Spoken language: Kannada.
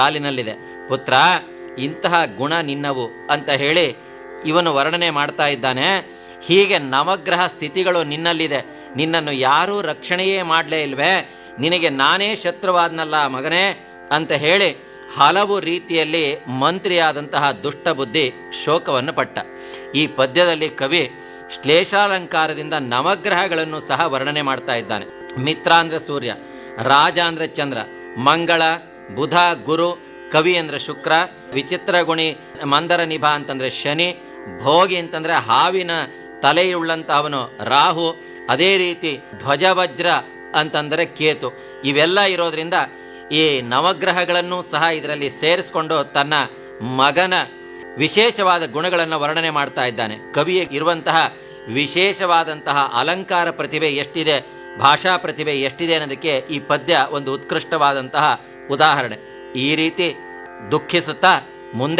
ಸಾಲಿನಲ್ಲಿದೆ ಪುತ್ರ ಇಂತಹ ಗುಣ ನಿನ್ನವು ಅಂತ ಹೇಳಿ ಇವನು ವರ್ಣನೆ ಮಾಡ್ತಾ ಇದ್ದಾನೆ ಹೀಗೆ ನವಗ್ರಹ ಸ್ಥಿತಿಗಳು ನಿನ್ನಲ್ಲಿದೆ ನಿನ್ನನ್ನು ಯಾರೂ ರಕ್ಷಣೆಯೇ ಮಾಡಲೇ ಇಲ್ವೇ ನಿನಗೆ ನಾನೇ ಶತ್ರುವಾದ್ನಲ್ಲ ಮಗನೇ ಅಂತ ಹೇಳಿ ಹಲವು ರೀತಿಯಲ್ಲಿ ಮಂತ್ರಿಯಾದಂತಹ ದುಷ್ಟ ಬುದ್ಧಿ ಶೋಕವನ್ನು ಪಟ್ಟ ಈ ಪದ್ಯದಲ್ಲಿ ಕವಿ ಶ್ಲೇಷಾಲಂಕಾರದಿಂದ ನವಗ್ರಹಗಳನ್ನು ಸಹ ವರ್ಣನೆ ಮಾಡ್ತಾ ಇದ್ದಾನೆ ಮಿತ್ರ ಅಂದ್ರೆ ಸೂರ್ಯ ರಾಜ ಅಂದ್ರೆ ಚಂದ್ರ ಮಂಗಳ ಬುಧ ಗುರು ಕವಿ ಅಂದ್ರೆ ಶುಕ್ರ ವಿಚಿತ್ರ ಗುಣಿ ಮಂದರ ನಿಭ ಅಂತಂದ್ರೆ ಶನಿ ಭೋಗಿ ಅಂತಂದ್ರೆ ಹಾವಿನ ತಲೆಯುಳ್ಳಂತಹವನು ರಾಹು ಅದೇ ರೀತಿ ಧ್ವಜವಜ್ರ ಅಂತಂದರೆ ಕೇತು ಇವೆಲ್ಲ ಇರೋದ್ರಿಂದ ಈ ನವಗ್ರಹಗಳನ್ನು ಸಹ ಇದರಲ್ಲಿ ಸೇರಿಸ್ಕೊಂಡು ತನ್ನ ಮಗನ ವಿಶೇಷವಾದ ಗುಣಗಳನ್ನು ವರ್ಣನೆ ಮಾಡ್ತಾ ಇದ್ದಾನೆ ಕವಿಯ ಇರುವಂತಹ ವಿಶೇಷವಾದಂತಹ ಅಲಂಕಾರ ಪ್ರತಿಭೆ ಎಷ್ಟಿದೆ ಭಾಷಾ ಪ್ರತಿಭೆ ಎಷ್ಟಿದೆ ಅನ್ನೋದಕ್ಕೆ ಈ ಪದ್ಯ ಒಂದು ಉತ್ಕೃಷ್ಟವಾದಂತಹ ಉದಾಹರಣೆ ಈ ರೀತಿ ದುಃಖಿಸುತ್ತಾ ಮುಂದೆ